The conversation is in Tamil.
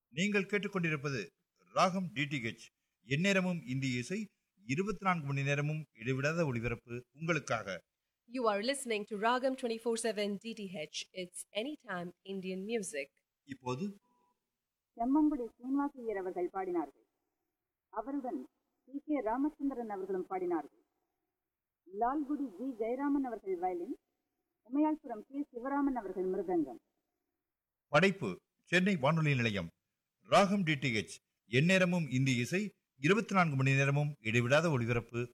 நீங்கள் கேட்டுக்கொண்டிருப்பது ராகம் டிடிஹெச் எந்நேரமும் இந்திய இசை இருபத்தி நான்கு மணி நேரமும் இடைவிடாத ஒளிபரப்பு உங்களுக்காக You are listening to Ragam 24/7 DTH. It's anytime Indian music. இப்போது செம்மங்குடி சீனிவாசையர் அவர்கள் பாடினார்கள் அவருடன் சி கே ராமச்சந்திரன் அவர்களும் பாடினார்கள் லால்குடி ஜி ஜெயராமன் அவர்கள் வயலின் உமையாள்புரம் கே சிவராமன் அவர்கள் மிருதங்கம் படைப்பு சென்னை வானொலி நிலையம் ராகம் டிடிஹெச் எந்நேரமும் இந்திய இசை இருபத்தி நான்கு மணி நேரமும் இடைவிடாத ஒளிபரப்பு